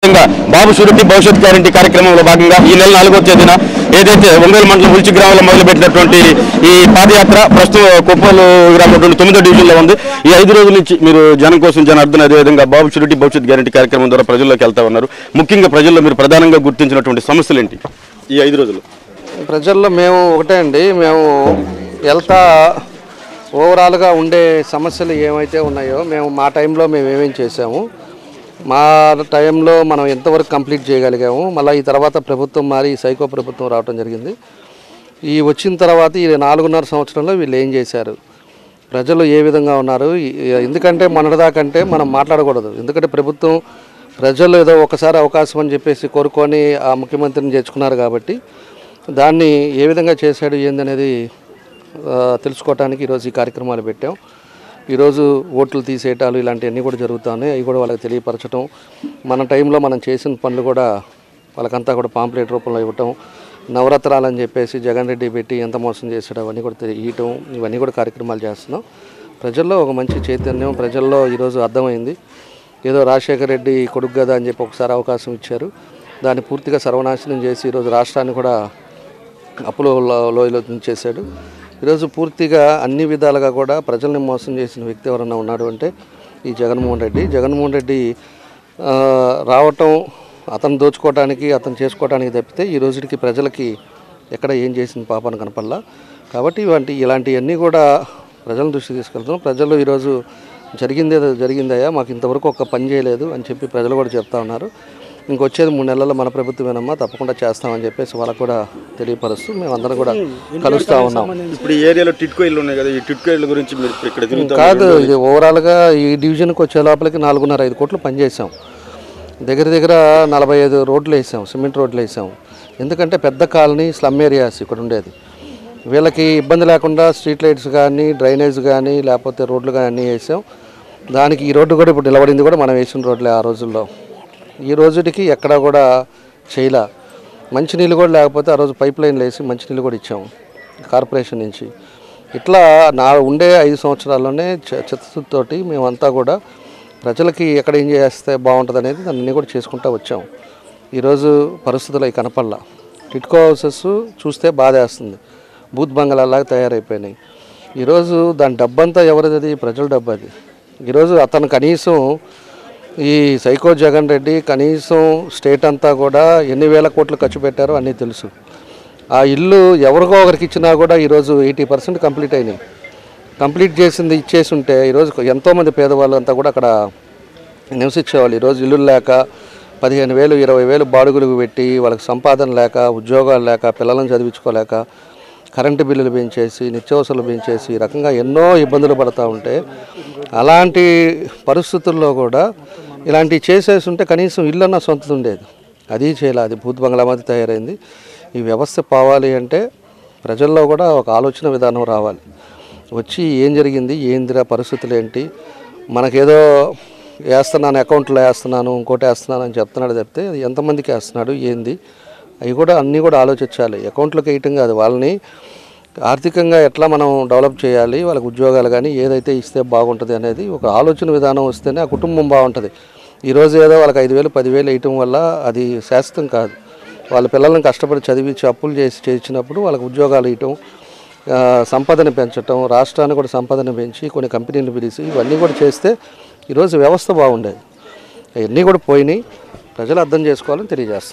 వ్యాప్తంగా బాబు షూరిటీ భవిష్యత్ గ్యారంటీ కార్యక్రమంలో భాగంగా ఈ నెల నాలుగో తేదీన ఏదైతే ఒంగోలు మండలం ఉల్చి గ్రామంలో మొదలుపెట్టినటువంటి ఈ పాదయాత్ర ప్రస్తుతం కొప్పలు గ్రామంలో తొమ్మిదో డివిజన్లో ఉంది ఈ ఐదు రోజుల నుంచి మీరు జనం కోసం జన అర్థం అదేవిధంగా బాబు షూరిటీ భవిష్యత్ గ్యారంటీ కార్యక్రమం ద్వారా ప్రజల్లోకి వెళ్తా ఉన్నారు ముఖ్యంగా ప్రజల్లో మీరు ప్రధానంగా గుర్తించినటువంటి సమస్యలు ఏంటి ఈ ఐదు రోజులు ప్రజల్లో మేము ఒకటే అండి మేము వెళ్తా ఓవరాల్గా ఉండే సమస్యలు ఏమైతే ఉన్నాయో మేము మా టైంలో మేము ఏమేం చేసాము మా టైంలో మనం ఎంతవరకు కంప్లీట్ చేయగలిగాము మళ్ళీ ఈ తర్వాత ప్రభుత్వం మారి ఈ సైకో ప్రభుత్వం రావడం జరిగింది ఈ వచ్చిన తర్వాత ఈ నాలుగున్నర సంవత్సరంలో వీళ్ళు ఏం చేశారు ప్రజలు ఏ విధంగా ఉన్నారు ఈ- ఎందుకంటే మొన్నటిదాకంటే మనం మాట్లాడకూడదు ఎందుకంటే ప్రభుత్వం ప్రజలు ఏదో ఒకసారి అవకాశం అని చెప్పేసి కోరుకొని ఆ ముఖ్యమంత్రిని చేర్చుకున్నారు కాబట్టి దాన్ని ఏ విధంగా చేశాడు ఏందనేది ఆ, తెలుసుకోవటానికి ఈరోజు ఈ కార్యక్రమాలు పెట్టాం ఈరోజు ఓట్లు తీసేయటాలు ఇలాంటివన్నీ కూడా జరుగుతున్నాయి అవి కూడా వాళ్ళకి తెలియపరచడం మన టైంలో మనం చేసిన పనులు కూడా వాళ్ళకంతా కూడా పాంప్లెట్ రూపంలో ఇవ్వటం నవరత్నాలు అని చెప్పేసి జగన్ రెడ్డి పెట్టి ఎంత మోసం చేశాడో అవన్నీ కూడా తెలి- ఇవ్వటం ఇవన్నీ కూడా కార్యక్రమాలు చేస్తున్నాం ప్రజల్లో ఒక మంచి చైతన్యం ప్రజల్లో ఈరోజు అర్థమైంది ఏదో రాజశేఖర రెడ్డి కొడుకు కదా అని చెప్పి ఒకసారి అవకాశం ఇచ్చారు దాన్ని పూర్తిగా సర్వనాశనం చేసి ఈరోజు రాష్ట్రాన్ని కూడా అప్పులో లో- లోయలో చేశాడు ఈరోజు పూర్తిగా అన్ని విధాలుగా కూడా ప్రజల్ని మోసం చేసిన వ్యక్తి ఎవరన్నా ఉన్నాడు అంటే ఈ జగన్మోహన్ రెడ్డి జగన్మోహన్ రెడ్డి ఆ, రావటం అతను దోచుకోవడానికి అతను చేసుకోవడానికి తప్పితే ఈ రోజుకి ప్రజలకి ఎక్కడ ఏం చేసిన పాపను కనపల్లా కాబట్టి ఇలాంటి ఇలాంటివన్నీ కూడా ప్రజల దృష్టి తీసుకెళ్తున్నాం ప్రజలు ఈరోజు జరిగిందేదో జరిగిందయ్యా మాకు ఇంతవరకు ఒక పని చేయలేదు అని చెప్పి ప్రజలు కూడా చెప్తా ఉన్నారు ఇంకొచ్చేది మూడు నెలల్లో మన ప్రభుత్వమేనమ్మా తప్పకుండా చేస్తామని చెప్పేసి వాళ్ళకు కూడా తెలియపరుస్తూ మేము అందరం కూడా కలుస్తూ ఉన్నాం ఇప్పుడు ఈ ఏరియాలో టిట్కో ఇల్లు ఉన్నాయి కదా ఈ టిట్కో ఇళ్ళ గురించి మీరు ఇక్కడ తిరుగుతా కాదు ఇది ఓవరాల్గా ఈ డివిజన్కి వచ్చే లోపలికి నాలుగున్నర ఐదు కోట్లు పనిచేసాం దగ్గర దగ్గర నలభై ఐదు రోడ్లు వేసాం సిమెంట్ రోడ్లు వేసాం ఎందుకంటే పెద్ద కాలనీ స్లమ్ ఏరియాస్ ఇక్కడ ఉండేది వీళ్ళకి ఇబ్బంది లేకుండా స్ట్రీట్ లైట్స్ కానీ డ్రైనేజ్ కానీ లేకపోతే రోడ్లు కానీ అన్నీ వేసాం దానికి ఈ రోడ్డు కూడా ఇప్పుడు నిలబడింది కూడా మనం వేసిన రోడ్లే ఆ రోజుల్లో ఈ రోజుకి ఎక్కడా కూడా చేయలే మంచినీళ్ళు కూడా లేకపోతే ఆ రోజు పైప్ లైన్లు వేసి మంచినీళ్ళు కూడా ఇచ్చాం కార్పొరేషన్ నుంచి ఇట్లా నా ఉండే ఐదు సంవత్సరాల్లోనే చ- చిత్తశుద్ధితోటి మేమంతా కూడా ప్రజలకి ఎక్కడ ఏం చేస్తే బాగుంటుంది అనేది దాన్ని కూడా చేసుకుంటూ వచ్చాం ఈరోజు పరిస్థితులు అవి కనపడలా టిట్కో హౌసెస్ చూస్తే బాధేస్తుంది బూత్ బంగళాలాగా తయారైపోయినాయి ఈరోజు దాని డబ్బంతా ఎవరిది అది ప్రజల డబ్బు అది ఈరోజు అతను కనీసం ఈ సైకో జగన్ రెడ్డి కనీసం స్టేట్ అంతా కూడా ఎన్ని వేల కోట్లు ఖర్చు పెట్టారో అన్నీ తెలుసు ఆ ఇల్లు ఎవరికో ఒకరికి ఇచ్చినా కూడా ఈరోజు ఎయిటీ పర్సెంట్ కంప్లీట్ అయినాయి కంప్లీట్ చేసింది ఇచ్చేసి ఉంటే ఈరోజు ఎంతోమంది పేదవాళ్ళు అంతా కూడా అక్కడ నివసించేవాళ్ళు ఈరోజు ఇల్లు లేక పదిహేను వేలు ఇరవై వేలు బాడుగులకు పెట్టి వాళ్ళకి సంపాదన లేక ఉద్యోగాలు లేక పిల్లలను చదివించుకోలేక కరెంటు బిల్లులు పెంచేసి నిత్యావసరాలు పెంచేసి ఈ రకంగా ఎన్నో ఇబ్బందులు పడతా ఉంటే అలాంటి పరిస్థితుల్లో కూడా ఇలాంటివి చేసేసి ఉంటే కనీసం ఇల్లన్నా సొంతది ఉండేది అది చేయాలి అది భూత్ బంగ్లా మధ్య తయారైంది ఈ వ్యవస్థ పోవాలి అంటే ప్రజల్లో కూడా ఒక ఆలోచన విధానం రావాలి వచ్చి ఏం జరిగింది ఏందిరా పరిస్థితులు ఏంటి మనకేదో వేస్తున్నాను అకౌంట్లో వేస్తున్నాను ఇంకోటి వేస్తున్నాను అని చెప్తున్నాడు తప్పితే అది ఎంతమందికి వేస్తున్నాడు ఏంది అవి కూడా అన్నీ కూడా ఆలోచించాలి అకౌంట్లోకి వేయటం కాదు వాళ్ళని ఆర్థికంగా ఎట్లా మనం డెవలప్ చేయాలి వాళ్ళకి ఉద్యోగాలు కానీ ఏదైతే ఇస్తే బాగుంటుంది అనేది ఒక ఆలోచన విధానం వస్తేనే ఆ కుటుంబం బాగుంటుంది ఈరోజు ఏదో వాళ్ళకి ఐదు వేలు పదివేలు వేయటం వల్ల అది శాశ్వతం కాదు వాళ్ళ పిల్లల్ని కష్టపడి చదివించి అప్పులు చేసి చేయించినప్పుడు వాళ్ళకి ఉద్యోగాలు ఇవ్వటం ఆ, సంపదను పెంచటం రాష్ట్రాన్ని కూడా సంపదను పెంచి కొన్ని కంపెనీలు పిలిచి ఇవన్నీ కూడా చేస్తే ఈరోజు వ్యవస్థ బాగుండేది అవన్నీ కూడా పోయినాయి ప్రజలు అర్థం చేసుకోవాలని తెలియజేస్తుంది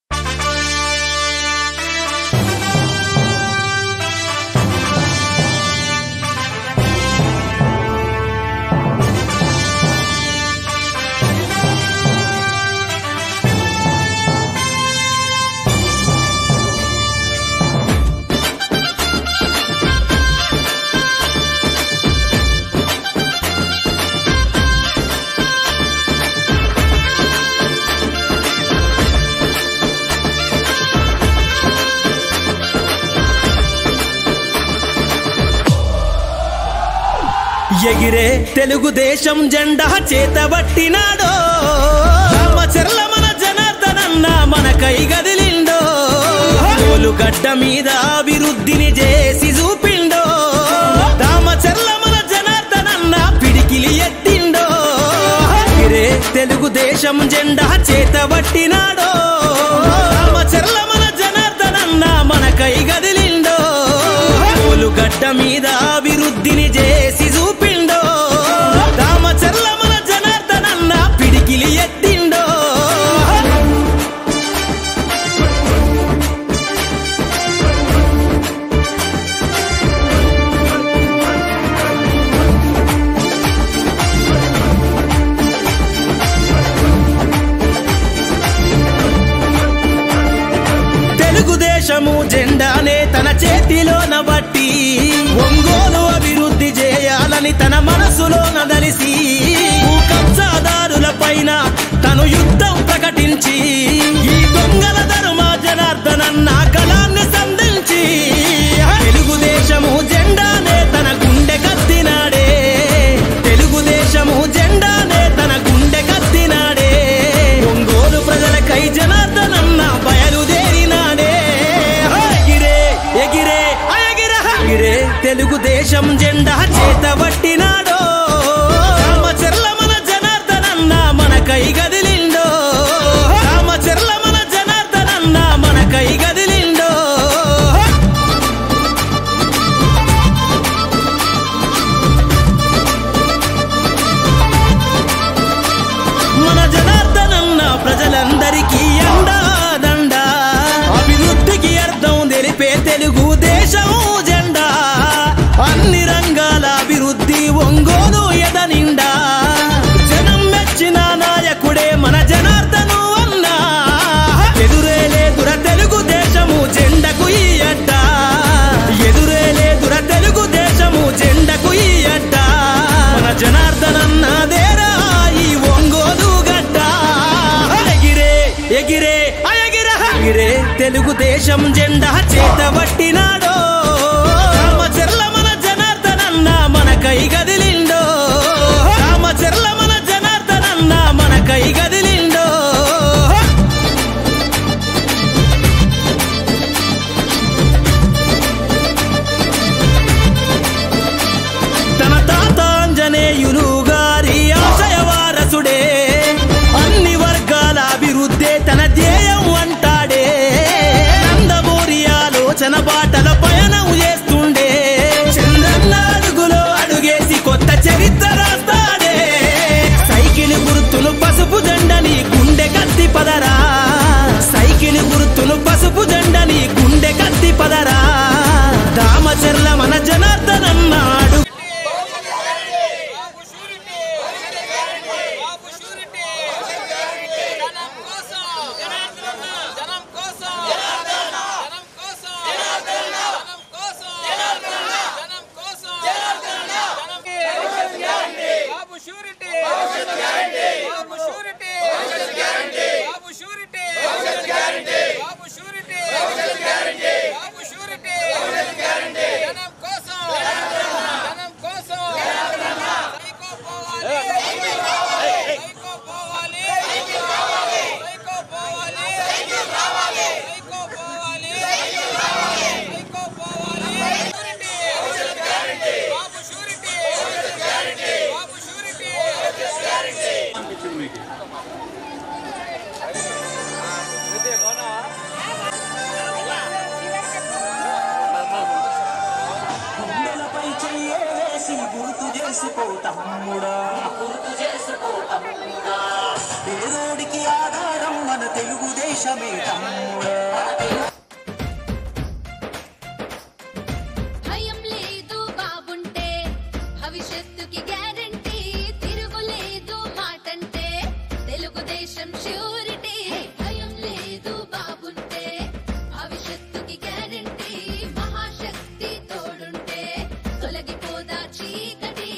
ఎగిరే తెలుగుదేశం జెండా చేతబట్టినాడో రామచర్ల మన జనార్దనన్న మన కై గదిలిండో గడ్డ మీద అభివృద్ధిని చేసి చూపిండో రామచర్ల మన జనార్దనన్న పిడికిలి ఎత్తిండో ఎగిరే తెలుగుదేశం తెలుగుదేశం జెండా చేతబట్టినాడో రామచర్ల మన జనార్దనన్న మనకై గదిలిండో గడ్డ మీద అభివృద్ధిని చేసి చూపిండో రామచర్ల మన జనార్దనన్న పిడికిలి ఎత్తిండో తెలుగుదేశము జెండానే తన చేతిలోన బట్టి ఒంగోలు అభివృద్ధి చేయాలని తన మనసులోన దలిసి భూ కబ్జాదారుల పైన తను యుద్ధం ప్రకటించి ఈ దొంగల ధర్మ జనార్దనన్న కళాన్ని సంధించి తెలుగుదేశము జెండానే తన గుండె కత్తినాడే తెలుగుదేశము జెండానే తన గుండె కత్తినాడే ఒంగోలు ప్రజలకై జనార్దనన్న బయలుదేరినాడే ఎగిరే ఎగిరే ఎగిరే ఎగిరే తెలుగుదేశం జెండా చేతబట్టినాడో రామచర్ల మన జనార్దనన్న మనకై గదిలిండో రామచర్ల మన జనార్దనన్న మనకై గదిలిండో మన జనార్దనన్న ప్రజలందరికీ అండాదండ అభివృద్ధికి అర్థం తెలిపే తెలుగు దేశం జెండా అన్ని రంగాల అభివృద్ధి ఒంగోలు ఎదనిండా జనం మెచ్చిన నాయకుడే మన జనార్దను అన్నా ఎదురే లేదుర తెలుగు దేశము జెండకు ఈ అడ్డ ఎదురే లేదుర తెలుగు దేశము జెండకు ఈ అడ్డ మన జనార్దనన్నదేరా ఈ ఒంగోలు గడ్డ ఎగిరే ఎగిరే ఎగిరే ఎగిరే తెలుగుదేశం జెండా చేతబట్టినాడో రామచర్ల మన జనార్దనన్న మనకై గదిలిండో రామచర్ల మన జనార్దనన్న మనకై గదిలిండో తన తాతాంజనేయులు గారి ఆశయ వారసుడే అన్ని వర్గాల అభివృద్ధే తన ధ్యేయం అంటాడే నందమూరి ఆలోచన బాటల పయనం చేస్తుండే చంద్రన్న అడుగులో అడుగేసి కొత్త చరిత్ర రాస్తాడే సైకిల్ గుర్తును పసుపు జెండని గుండె కత్తి పదరా సైకిల్ గుర్తును పసుపు జెండని గుండె కత్తి పదరా రామచర్ల మన జనార్దనన్నాడు గుండెలపై చెయ్యేసి గుర్తు చేసుకో తమ్ముడా గుర్తు చేసుకో తమ్ముడా పేదోడికి ఆధారం మన తెలుగుదేశమే తమ్ముడా భయం లేదు బాబుంటే భవిష్యత్తుకి గ్యారంటీ తిరుగులేదు మాటంటే తెలుగుదేశం ష్యూరిటీ భయం లేదు బాబుంటే భవిష్యత్తుకి గ్యారంటీ మహాశక్తి తోడుంటే తొలగిపోదా చీకటి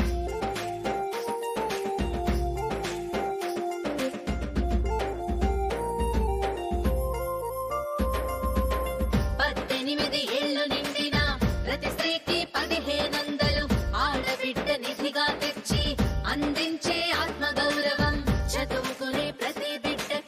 పద్దెనిమిది ఏళ్ళు నిండిన ప్రతి స్త్రీకి పదిహేనొందలు ఆడబిడ్డ నిధిగా తెచ్చి అందించే ఆత్మగౌరవం చదువుకునే ప్రతి బిడ్డకి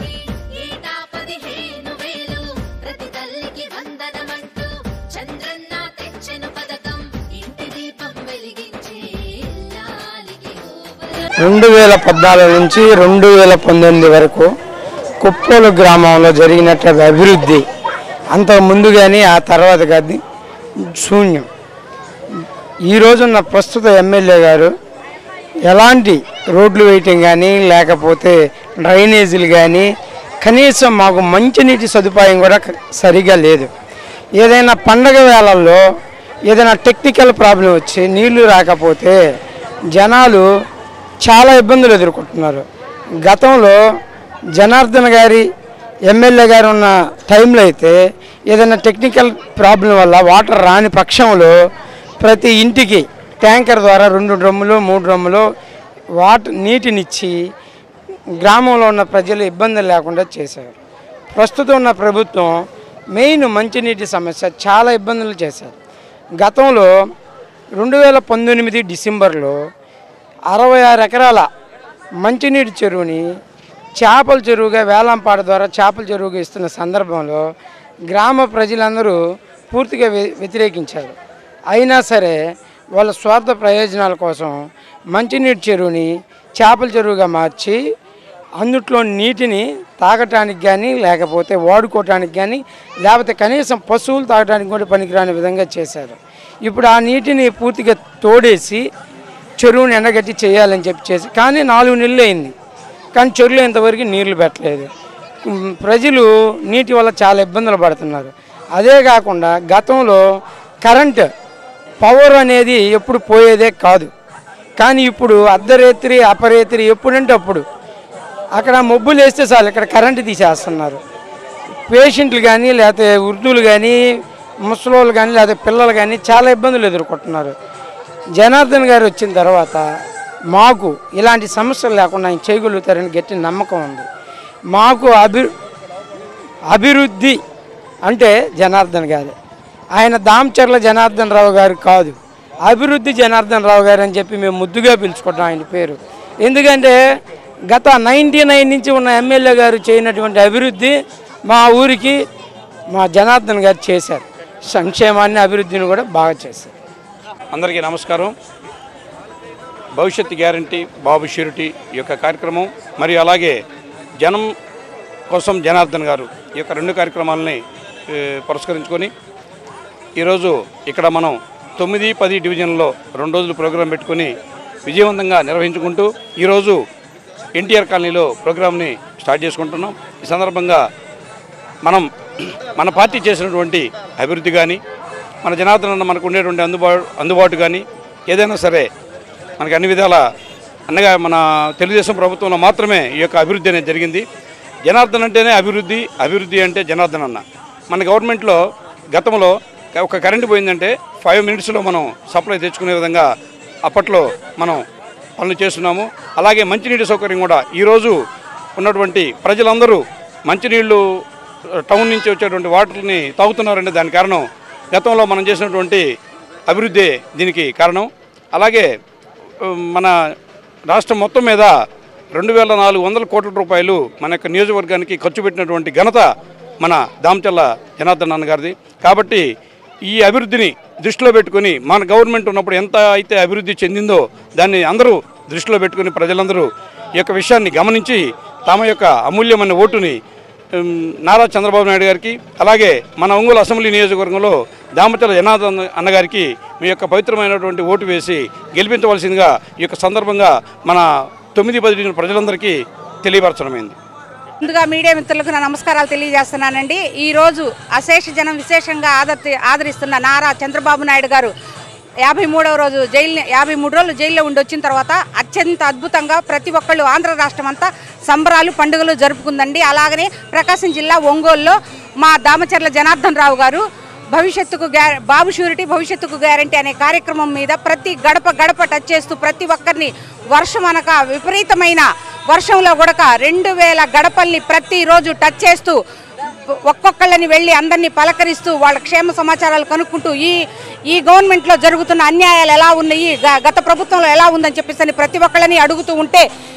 రెండు వేల పద్నాలుగు నుంచి రెండు వేల పంతొమ్మిది వరకు కుప్పోలు గ్రామంలో జరిగినటువంటి అభివృద్ధి అంతకు ముందు కానీ ఆ తర్వాత కానీ శూన్యం ఈ రోజున్న ప్రస్తుత ఎమ్మెల్యే గారు ఎలాంటి రోడ్లు వేయటం కానీ లేకపోతే డ్రైనేజీలు కానీ కనీసం మాకు మంచినీటి సదుపాయం కూడా క- సరిగా లేదు ఏదైనా పండగ వేళల్లో ఏదైనా టెక్నికల్ ప్రాబ్లం వచ్చి నీళ్లు రాకపోతే జనాలు చాలా ఇబ్బందులు ఎదుర్కొంటున్నారు గతంలో జనార్దన్ గారి ఎమ్మెల్యే గారు ఉన్న టైంలో అయితే ఏదైనా టెక్నికల్ ప్రాబ్లం వల్ల వాటర్ రాని పక్షంలో ప్రతి ఇంటికి ట్యాంకర్ ద్వారా రెండు డ్రమ్ములు మూడు డ్రమ్ములు వాటర్ నీటినిచ్చి గ్రామంలో ఉన్న ప్రజలు ఇబ్బందులు లేకుండా చేశారు ప్రస్తుతం ఉన్న ప్రభుత్వం మెయిన్ మంచినీటి సమస్య చాలా ఇబ్బందులు చేశారు గతంలో రెండు వేల పంతొమ్మిది డిసెంబర్లో అరవై ఆరు ఎకరాల మంచినీటి చెరువుని చేపల చెరువుగా వేలంపాట ద్వారా చేపల చెరువుగా ఇస్తున్న సందర్భంలో గ్రామ ప్రజలందరూ పూర్తిగా వ్య- వ్యతిరేకించారు అయినా సరే వాళ్ళ స్వార్థ ప్రయోజనాల కోసం మంచినీటి చెరువుని చేపల చెరువుగా మార్చి అందుట్లో నీటిని తాగటానికి కానీ లేకపోతే వాడుకోవటానికి కానీ లేకపోతే కనీసం పశువులు తాగడానికి కూడా పనికిరాని విధంగా చేశారు ఇప్పుడు ఆ నీటిని పూర్తిగా తోడేసి చెరువుని ఎండగట్టి చేయాలని చెప్పి చేసి కానీ నాలుగు నెలలు అయింది కానీ చెరువులో ఇంతవరకు నీళ్లు పెట్టలేదు ఉమ్, ప్రజలు నీటి వల్ల చాలా ఇబ్బందులు పడుతున్నారు అదే కాకుండా గతంలో కరెంట్ పవర్ అనేది ఎప్పుడు పోయేదే కాదు కానీ ఇప్పుడు అర్ధరేత్రి అపరేత్రి ఎప్పుడంటే అప్పుడు అక్కడ మబ్బులు వేస్తే చాలు ఇక్కడ కరెంటు తీసేస్తున్నారు పేషెంట్లు కానీ లేకపోతే వృద్ధులు కానీ ముసలోళ్ళు కానీ లేకపోతే పిల్లలు కానీ చాలా ఇబ్బందులు ఎదుర్కొంటున్నారు జనార్దన్ గారు వచ్చిన తర్వాత మాకు ఇలాంటి సమస్యలు లేకుండా ఆయన చేయగలుగుతారని గట్టి నమ్మకం ఉంది మాకు అభి అభివృద్ధి అంటే జనార్దన్ గారు ఆయన దామచర్ల జనార్దన్ రావు గారు కాదు అభివృద్ధి జనార్దన్ రావు గారు అని చెప్పి మేము ముద్దుగా పిలుచుకుంటాం ఆయన పేరు ఎందుకంటే గత నైంటీ నైన్ నుంచి ఉన్న ఎమ్మెల్యే గారు చేయనటువంటి అభివృద్ధి మా ఊరికి మా జనార్దన్ గారు చేశారు సంక్షేమాన్ని అభివృద్ధిని కూడా బాగా చేశారు అందరికీ నమస్కారం భవిష్యత్ గ్యారంటీ బాబు షూరిటీ ఈ యొక్క కార్యక్రమం మరియు అలాగే జనం కోసం జనార్దన్ గారు ఈ యొక్క రెండు కార్యక్రమాలని ఏ, పురస్కరించుకొని ఈరోజు ఇక్కడ మనం తొమ్మిది పది డివిజన్లో రెండు రోజులు ప్రోగ్రాం పెట్టుకొని విజయవంతంగా నిర్వహించుకుంటూ ఈరోజు ఎన్టీఆర్ కాలనీలో ప్రోగ్రామ్ని స్టార్ట్ చేసుకుంటున్నాం ఈ సందర్భంగా మనం మన పార్టీ చేసినటువంటి అభివృద్ధి కానీ మన జనార్దన్ అన్న మనకు ఉండేటువంటి అందుబాటు అందుబాటు కానీ ఏదైనా సరే మనకి అన్ని విధాల అన్నగా మన తెలుగుదేశం ప్రభుత్వంలో మాత్రమే ఈ యొక్క అభివృద్ధి అనేది జరిగింది జనార్దన్ అంటేనే అభివృద్ధి అభివృద్ధి అంటే జనార్దన్ అన్న మన గవర్నమెంట్లో గతంలో ఒక కరెంటు పోయిందంటే ఫైవ్ మినిట్స్లో మనం సప్లై తెచ్చుకునే విధంగా అప్పట్లో మనం పనులు చేస్తున్నాము అలాగే మంచినీటి సౌకర్యం కూడా ఈరోజు ఉన్నటువంటి ప్రజలందరూ మంచినీళ్ళు టౌన్ నుంచి వచ్చేటువంటి వాటర్ని తాగుతున్నారంటే దానికి కారణం గతంలో మనం చేసినటువంటి అభివృద్ధి దీనికి కారణం అలాగే ఉమ్, మన రాష్ట్రం మొత్తం మీద రెండు వేల నాలుగు వందల కోట్ల రూపాయలు మన యొక్క నియోజకవర్గానికి ఖర్చు పెట్టినటువంటి ఘనత మన దామచల్ల జనార్దన్ అన్న గారిది కాబట్టి ఈ అభివృద్ధిని దృష్టిలో పెట్టుకొని మన గవర్నమెంట్ ఉన్నప్పుడు ఎంత అయితే అభివృద్ధి చెందిందో దాన్ని అందరూ దృష్టిలో పెట్టుకొని ప్రజలందరూ ఈ యొక్క విషయాన్ని గమనించి తమ యొక్క అమూల్యమైన ఓటుని ఉమ్, నారా చంద్రబాబు నాయుడు గారికి అలాగే మన ఒంగోలు అసెంబ్లీ నియోజకవర్గంలో దామచల జనార్దన్ అన్నగారికి మీ యొక్క పవిత్రమైనటువంటి ఓటు వేసి గెలిపించవలసిందిగా ఈ యొక్క సందర్భంగా మన తొమ్మిది పది డివిజన్ ప్రజలందరికీ తెలియపరచడమైంది ముందుగా మీడియా మిత్రులకు నా నమస్కారాలు తెలియజేస్తున్నానండి ఈ రోజు అశేష జనం విశేషంగా ఆదరి ఆదరిస్తున్న నారా చంద్రబాబు నాయుడు గారు యాభై మూడవ రోజు జైలు యాభై మూడు రోజులు జైల్లో ఉండి వచ్చిన తర్వాత అత్యంత అద్భుతంగా ప్రతి ఒక్కళ్ళు ఆంధ్ర రాష్ట్రం అంతా సంబరాలు పండుగలు జరుపుకుందండి అలాగనే ప్రకాశం జిల్లా ఒంగోలులో మా దామచర్ల జనార్దన్ రావు గారు భవిష్యత్తుకు గ్యా బాబు షూరిటీ భవిష్యత్తుకు గ్యారంటీ అనే కార్యక్రమం మీద ప్రతి గడప గడప టచ్ చేస్తూ ప్రతి ఒక్కరిని వర్షం అనక విపరీతమైన వర్షంలో కూడా రెండు వేల గడపల్ని ప్రతిరోజు టచ్ చేస్తూ ఒక్కొక్కళ్ళని వెళ్ళి అందరినీ పలకరిస్తూ వాళ్ళ క్షేమ సమాచారాలు కనుక్కుంటూ ఈ ఈ గవర్నమెంట్లో జరుగుతున్న అన్యాయాలు ఎలా ఉన్నాయి గ- గత ప్రభుత్వంలో ఎలా ఉందని చెప్పేసి అని ప్రతి ఒక్కళ్ళని అడుగుతూ ఉంటే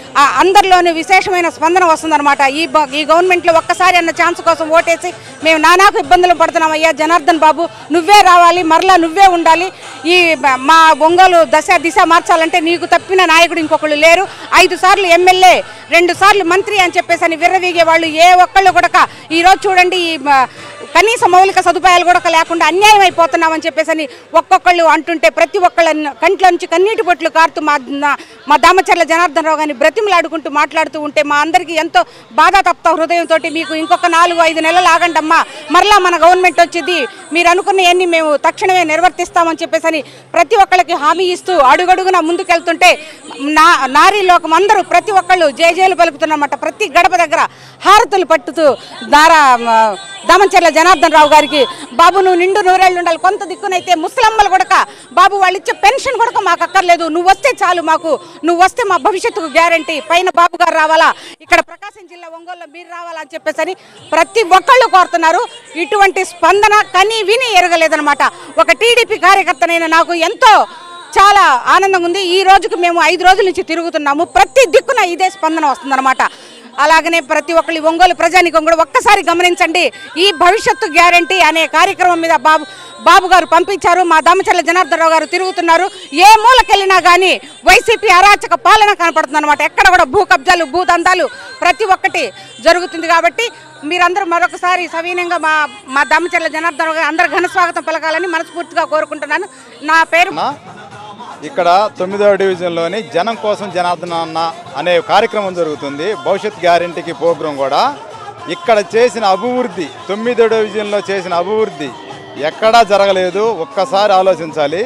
ఆ అందరిలోని విశేషమైన స్పందన వస్తుందన్నమాట ఈ బ- ఈ గవర్నమెంట్లో ఒక్కసారి అన్న ఛాన్స్ కోసం ఓటేసి మేము నానాకు ఇబ్బందులు పడుతున్నాం అయ్యా జనార్దన్ బాబు నువ్వే రావాలి మరలా నువ్వే ఉండాలి ఈ బ- మా ఒంగోలు దశ దిశ మార్చాలంటే నీకు తప్పిన నాయకుడు ఇంకొకళ్ళు లేరు ఐదు సార్లు ఎమ్మెల్యే రెండు సార్లు మంత్రి అని చెప్పేసి అని విర్రవీగే వాళ్ళు ఏ ఒక్కళ్ళు కూడా ఈరోజు చూడండి ఈ మ- కనీస మౌలిక సదుపాయాలు కూడా లేకుండా అన్యాయం అయిపోతున్నామని చెప్పేసి అని ఒక్కొక్కళ్ళు అంటుంటే ప్రతి ఒక్కళ్ళ కంట్లో నుంచి కన్నీటి బొట్లు కారుతూ మా నా- మా దామచర్ల జనార్దన్ రావు గారిని బ్రతిమలాడుకుంటూ మాట్లాడుతూ ఉంటే మా అందరికీ ఎంతో బాధ తప్త హృదయంతో మీకు ఇంకొక నాలుగు ఐదు నెలలు ఆగండమ్మా మరలా మన గవర్నమెంట్ వచ్చింది మీరు అనుకున్నవన్నీ మేము తక్షణమే నిర్వర్తిస్తామని చెప్పేసి అని ప్రతి ఒక్కళ్ళకి హామీ ఇస్తూ అడుగడుగున ముందుకెళ్తుంటే నా నారీ లోకం అందరూ ప్రతి ఒక్కళ్ళు జయజయలు పలుకుతున్నమాట ప్రతి గడప దగ్గర హారతులు పట్టుతూ దారా మ, దామచర్ల జనార్దన్ రావు గారికి బాబు నువ్వు నిండు నూరేళ్ళు ఉండాలి కొంత దిక్కునైతే ముసలమ్మలు కూడా బాబు వాళ్ళు ఇచ్చే పెన్షన్ కూడా మాకు అక్కర్లేదు నువ్వు వస్తే చాలు మాకు నువ్వు వస్తే మా భవిష్యత్తుకు గ్యారంటీ పైన బాబు గారు రావాలా ఇక్కడ ప్రకాశం జిల్లా ఒంగోలులో మీరు రావాలా అని చెప్పేసి అని ప్రతి ఒక్కళ్ళు కోరుతున్నారు ఇటువంటి స్పందన కని విని ఎరగలేదనమాట ఒక టీడీపీ కార్యకర్తనైన నాకు ఎంతో చాలా ఆనందంగా ఉంది ఈ రోజుకు మేము ఐదు రోజుల నుంచి తిరుగుతున్నాము ప్రతి దిక్కున ఇదే స్పందన వస్తుందన్నమాట అలాగనే ప్రతి ఒక్కరి ఒంగోలు ప్రజానికం కూడా ఒక్కసారి గమనించండి ఈ భవిష్యత్తు గ్యారంటీ అనే కార్యక్రమం మీద బాబు బాబు గారు పంపించారు మా దామచర్ల జనార్దన్ రావు గారు తిరుగుతున్నారు ఏ మూలకెళ్ళినా కానీ వైసీపీ అరాచక పాలన కనపడుతుంది అనమాట ఎక్కడ కూడా భూ కబ్జాలు భూ దందాలు ప్రతి ఒక్కటి జరుగుతుంది కాబట్టి మీరందరూ మరొకసారి సవీనంగా మా మా దామచర్ల జనార్దన్ రావు గారు అందరు ఘన స్వాగతం పలకాలని మనస్ఫూర్తిగా కోరుకుంటున్నాను నా పేరు అన్న, ఇక్కడ తొమ్మిదవ డివిజన్లోని జనం కోసం జనార్దన అన్న అనే కార్యక్రమం జరుగుతుంది భవిష్యత్ గ్యారంటీకి ప్రోగ్రాం కూడా ఇక్కడ చేసిన అభివృద్ధి తొమ్మిదో డివిజన్లో చేసిన అభివృద్ధి ఎక్కడా జరగలేదు ఒక్కసారి ఆలోచించాలి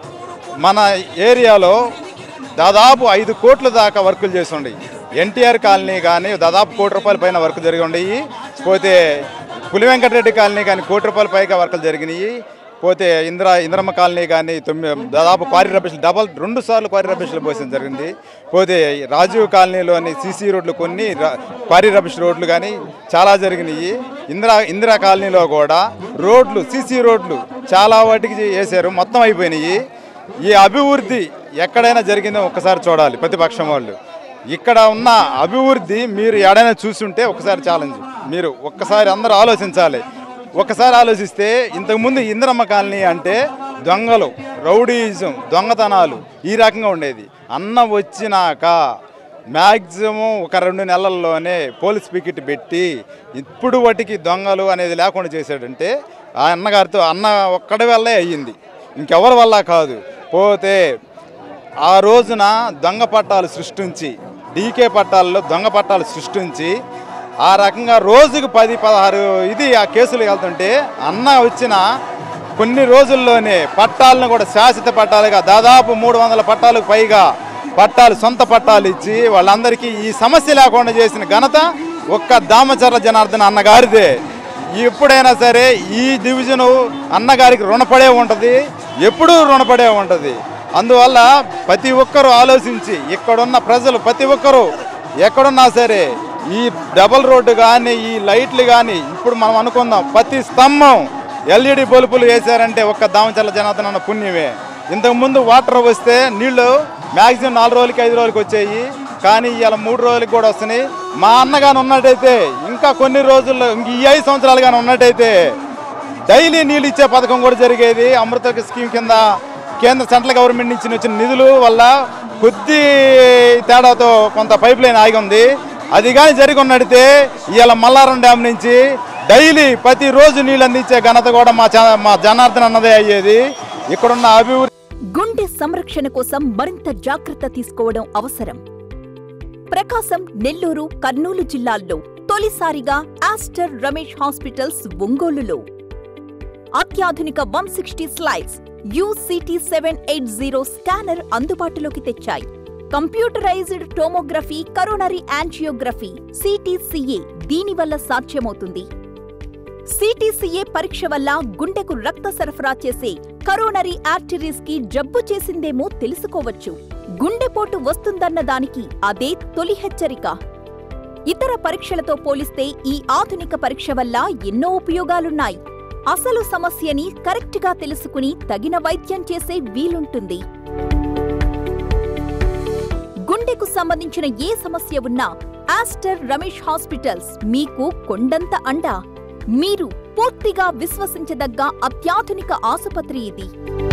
మన ఏరియాలో దాదాపు ఐదు కోట్ల దాకా వర్కులు చేసి ఉండి ఎన్టీఆర్ కాలనీ కానీ దాదాపు కోటి రూపాయల పైన వర్క్ జరిగి ఉండయి పోతే పులి వెంకటరెడ్డి కాలనీ కానీ కోటి రూపాయల పైగా వర్కులు జరిగినాయి పోతే ఇందిరా ఇంద్రమ్మ కాలనీ కానీ తొమ్మిది దాదాపు క్వారీ రబేష్ డబల్ రెండు సార్లు క్వారీ రబేష్లు పోసిన జరిగింది పోతే రాజీవ్ కాలనీలోని సీసీ రోడ్లు కొన్ని రా- క్వారీ రబేష్ రోడ్లు కానీ చాలా జరిగినాయి ఇందిరా ఇందిరా కాలనీలో కూడా రోడ్లు సీసీ రోడ్లు చాలా వాటికి వేసారు మొత్తం అయిపోయినాయి ఈ అభివృద్ధి ఎక్కడైనా జరిగిందో ఒక్కసారి చూడాలి ప్రతిపక్షం వాళ్ళు ఇక్కడ ఉన్న అభివృద్ధి మీరు ఎడైనా చూసుంటే ఒకసారి ఛాలెంజ్ మీరు ఒక్కసారి అందరూ ఆలోచించాలి ఒకసారి ఆలోచిస్తే ఇంతకుముందు ఇంద్రమ్మ కాలనీ అంటే దొంగలు రౌడీయిజం దొంగతనాలు ఈ రకంగా ఉండేది అన్న వచ్చినాక మ్యాక్సిమం ఒక రెండు నెలల్లోనే పోలీస్ పికెట్ పెట్టి ఇప్పుడు వాటికి దొంగలు అనేది లేకుండా చేశాడంటే ఆ అన్నగారితో అన్న ఒక్కడి వల్లే అయ్యింది ఇంకెవరి వల్ల కాదు పోతే ఆ రోజున దొంగ పట్టాలు సృష్టించి డీకే పట్టాలలో దొంగ పట్టాలు సృష్టించి ఆ రకంగా రోజుకు పది పదహారు ఇది ఆ కేసులు వెళ్తుంటే అన్న వచ్చిన కొన్ని రోజుల్లోనే పట్టాలను కూడా శాశ్వత పట్టాలుగా దాదాపు మూడు వందల పట్టాలకు పైగా పట్టాలు సొంత పట్టాలు ఇచ్చి వాళ్ళందరికీ ఈ సమస్య లేకుండా చేసిన ఘనత ఒక్క దామచర్ల జనార్దన్ అన్నగారిదే ఎప్పుడైనా సరే ఈ డివిజను అన్నగారికి రుణపడే ఉంటుంది ఎప్పుడూ రుణపడే ఉంటుంది అందువల్ల ప్రతి ఒక్కరూ ఆలోచించి ఇక్కడున్న ప్రజలు ప్రతి ఒక్కరూ ఎక్కడున్నా సరే ఈ డబల్ రోడ్డు కానీ ఈ లైట్లు కానీ ఇప్పుడు మనం అనుకుందాం ప్రతి స్తంభం ఎల్ఈడి బల్బులు వేశారంటే ఒక్క దామచల్ల జనార్దన్ అన్న పుణ్యమే ఇంతకుముందు వాటర్ వస్తే నీళ్లు మ్యాక్సిమం నాలుగు రోజులకి ఐదు రోజులకి వచ్చాయి కానీ ఇవాళ మూడు రోజులకి కూడా వస్తున్నాయి మా అన్నగాని ఉన్నట్టయితే ఇంకా కొన్ని రోజుల్లో ఇంక ఈ ఐదు సంవత్సరాలు కానీ ఉన్నట్టయితే డైలీ నీళ్ళు ఇచ్చే పథకం కూడా జరిగేది అమృత స్కీమ్ కింద కేంద్ర సెంట్రల్ గవర్నమెంట్ నుంచి వచ్చిన నిధులు వల్ల కొద్ది తేడాతో కొంత పైప్ లైన్ ఆగి ఉంది అది కానీ జరిగి ఉన్నట్టయితే ఇవాళ మల్లారం డ్యామ్ నుంచి డైలీ ప్రతిరోజు నీళ్ళు అందించే ఘనత కూడా మా చ- మా జనార్దన్ అన్నదే అయ్యేది ఇక్కడున్న అభివృద్ధి గుండె సంరక్షణ కోసం మరింత జాగ్రత్త తీసుకోవడం అవసరం ప్రకాశం నెల్లూరు కర్నూలు జిల్లాల్లో తొలిసారిగా ఆస్టర్ రమేష్ హాస్పిటల్స్ ఒంగోలులో అత్యాధునిక one sixty slice UCT seven eight zero scanner అందుబాటులోకి తెచ్చాయి computerised tomography coronary angiography CTCA దీనివల్ల సాధ్యమవుతుంది సిటీసీఏ పరీక్ష వల్ల గుండెకు రక్త సరఫరా చేసే కరోనరీ ఆర్టరీస్ కి జబ్బు చేసిందేమో తెలుసుకోవచ్చు గుండెపోటు వస్తుందన్న దానికి అదే తొలి హెచ్చరిక ఇతర పరీక్షలతో పోలిస్తే ఈ ఆధునిక పరీక్ష వల్ల ఎన్నో ఉపయోగాలున్నాయి అసలు సమస్యని కరెక్ట్గా తెలుసుకుని తగిన వైద్యం చేసే వీలుంటుంది గుండెకు సంబంధించిన ఏ సమస్య ఉన్నా ఆస్టర్ రమేష్ హాస్పిటల్స్ మీకు కొండంత అండ మీరు పూర్తిగా విశ్వసించదగ్గ అత్యాధునిక ఆసుపత్రి ఇది